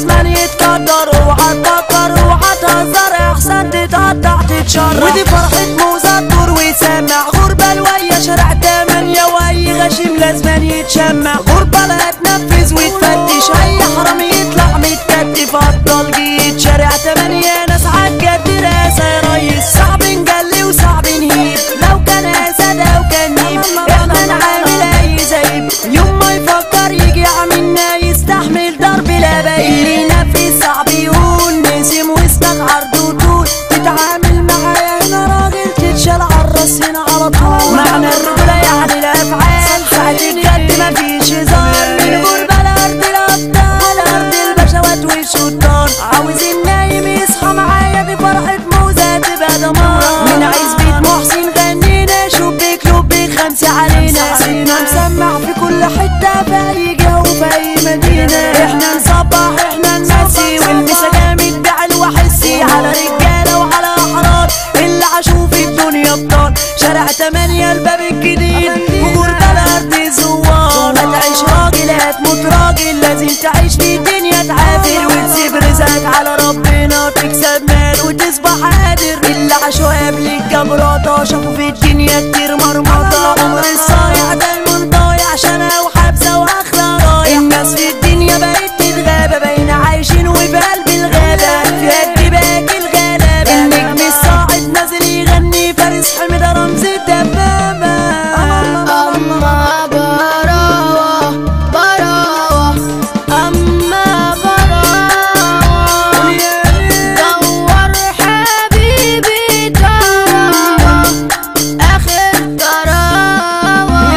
لازم يتقدر اوعى تفكر اوعى تهزر احسن تتقطع تتشرب ودي فرحة موزة الدور ويسمع غربة الويا شارع تمانية واي غشيم لازم يتشمع غربة لا تنفذ وتفتش اي حرامي يطلع متكتف افضل جيت شارع تمانية ناس عالجد دراسة يا ريس صعب نجلي وصعب نهيب لو كان اسد او كان نيب احنا نعامل اي زيب يوم ما يفكر يجي عملنا يستحمل ضرب لبايب اللي ينفذ صعب يقول نسم واسمك عرض وطول تتعامل معايا هنا راجل تتشال عالراس هنا على طول معنى الرجولة يعني الافعال ساعة الجد مفيش هزار من غربة لأرض الأبطال أرض البشوات والشطار عاوز النايم يصحى معايا دي فرحة موزة تبقى دمار من عايز بيت محسن غنينا شبيك لبيك خمسة علينا سيدنا مسمع في كل حتة في أي جو في أي مدينة احنا نصبح احنا نمسي والمسا جامد بعل وحسي على رجالة وعلى أحرار اللي عاشوا في الدنيا بطال شارع تمانية الباب الجديد وغربة الأرض زوار هتعيش راجل هتموت راجل لازم تعيش في الدنيا تعافر وتسيب رزقك على ربنا تكسب مال وتصبح قادر اللي عاشوا قبل الجبروتة شافوا في الدنيا كتير مرمطة عمر الصايع دايما ضايع شنا وحبسة واخرة رايح الناس في الدنيا بقت تتغابى باينة عايشين وفي قلب الغابة فيها الدباك الغلابة النجم الصاعد نازل يغني فارس حلم ده رمز الدبابة أما براوة براوة أما براوة دور حبيبي تراوة آخر تراوة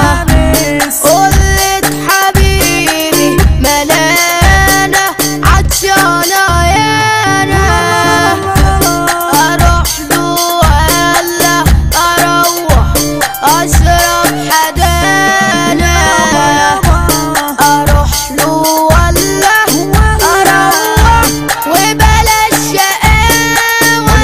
قلت حبيبي ملانة عطشانة يانا أروح له ولا أروح أشرب حدانا أروح له ولا أروح وبلاش شقاوة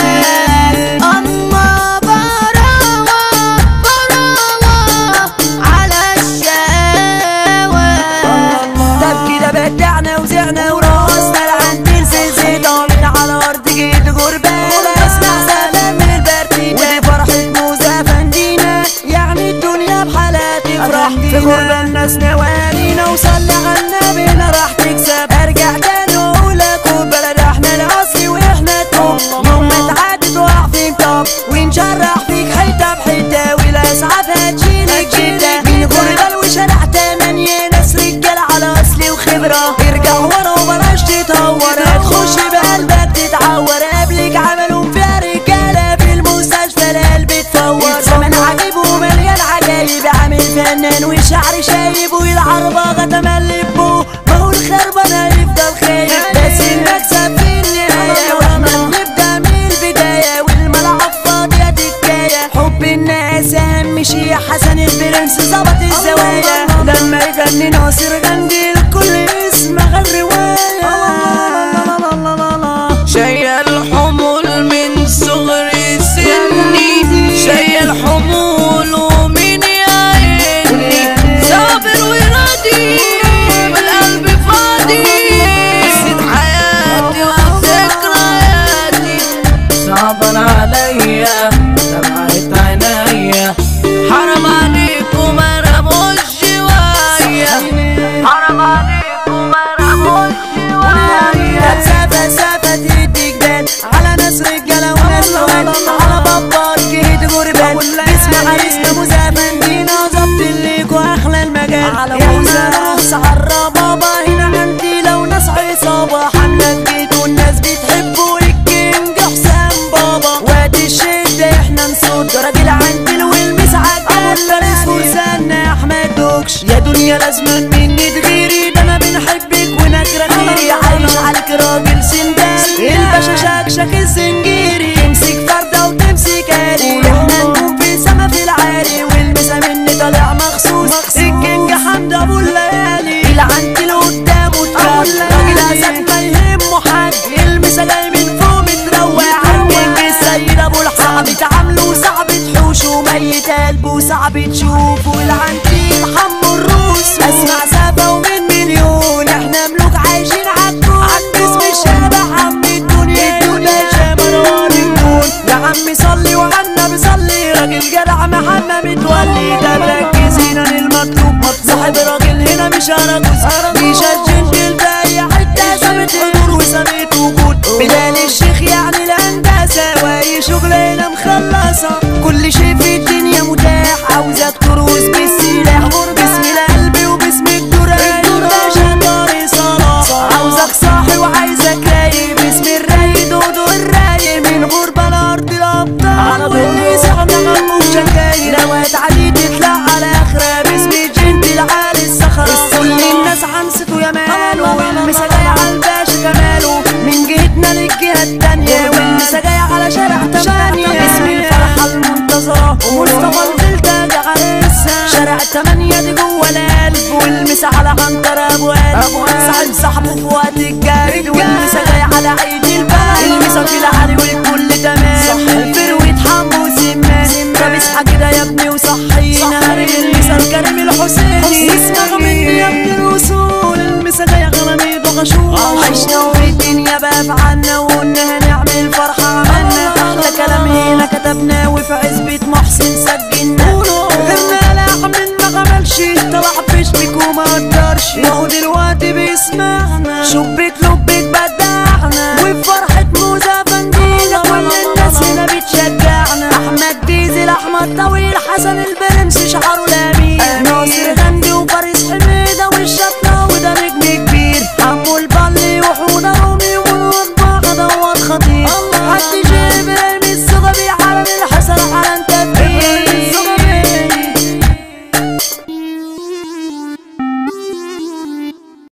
أما براوة براوة على الشقاوة طب كده بدعنا وزعنا ورقصنا العنتيل سلسلة من على أرض جيت غربالة اسمع سلام من البرتيتة ودي فرحة موزة فندينا يعني الدنيا بحالها تفرح في غربة الناس نوالينا وصلي على النبي لا راح تكسب ارجع تاني واقول لك بلد احنا الاصلي واحنا التوب يوم ما تعدي تقع في طب ونشرح فيك حتة بحتة والاسعاف هتشيلك جدة من غربة وشارع تمانية ناس رجالة على اصل وخبرة ارجع ورا وبلاش تتهور هتخش بقلبك تتعور قبلك عملوا فيها رجالة في المستشفى القلب تفور زمن عجيب ومليان عجايب عامل فنان وشعر شايب والعربة تملك بو ما هو الخربان هيفضل خايب بس المكسب في النهاية واحنا نبدأ من البداية والملعب فاضية تتكاية حب الناس أهم شي حسن البرنس ظبط الزوايا لما يغني ناصر غندي الكل يسمع الرواية شايل الحمول من صغر سني شايل حمول ومن يعيني صابر وراضي والقلب فاضي قصة حياتي وذكرياتي صعبان عليا دمعت عينيا حرام عليكم انا مش جوايا حرام عليكم انا مش جوايا سافة سافة تديك بال على ناس رجالة وناس لوال على بابار جهد غربال اسم عريسنا مزافن دينا ظبط الليك واحلى المجال على موزة رقص عرى بابا هنا عندي لو ناس عصابة حملة جيت والناس بتحبه الكينج حسام بابا وقت الشدة احنا نصد راجل عندي والمس عالجال فارس فرسان احمد دوكش يا دنيا لازم مني تغيري ده انا بنحبك ونكره غيري عايش عليك راجل سندان الباشا شكشك الزنجيري تمسك فردة وتمسك آلي احنا نكون في سما في العالي والمسا مني طالع مخصوص الكينج حمد ابو الليالي العنتي لقدامه تقال راجل اسد ما يهمه حد المسا جاي من فوق متروق عنك السيد ابو الحق بتعامله صعب تحوشه ميت قلبه صعب تشوفه العنتي محمد الروس اسمع سابة ومن مليون احنا ملوك عايشين عالي مش اراجوز ديشا الجنجل في اي حته سابت حضور وسابت وجود بلال الشيخ يعني الهندسه واي شغلانه مخلصه كل شيء في الدنيا متاح عاوزك تروس بالسلاح باسم القلب وباسم الدراي باشا طارق صلاح عاوزك صاحي وعايزك رايق باسم الراي دودو الراي من غربة الارض الابطال واللي سعنا غمو شكاير روات علي تطلع على اخرى باسم الجنت العالي الصخرة كل الناس عنسته يا مالو والمسا جاي على الباشا كماله من جهتنا للجهة التانية والمسا جاي على شارع تمانية باسم الفرحة المنتظرة ومصطفى البلدة ده عريسها شارع تمانية دي جوه القلب والمسا على عنتر ابو قلب صاحب صاحبه في وقت الجد والمسا جاي على عيد البلد المسا في العالي والكل تمام الفروة حمو سمان طب اصحى كده يا ابني وصحينا المسا الكريم الحسيني اسمع مني يا ابني الوصول المسا جاي غراميد وغشوش عشنا والدنيا بقى في عنا وقلنا هنعمل فرحة عملنا احلى كلام هنا كتبنا وفي عزبة محسن سجلنا غيرنا لا من ما عملش طلع فيش بيك وما قدرش وهو دلوقتي بيسمعنا شوف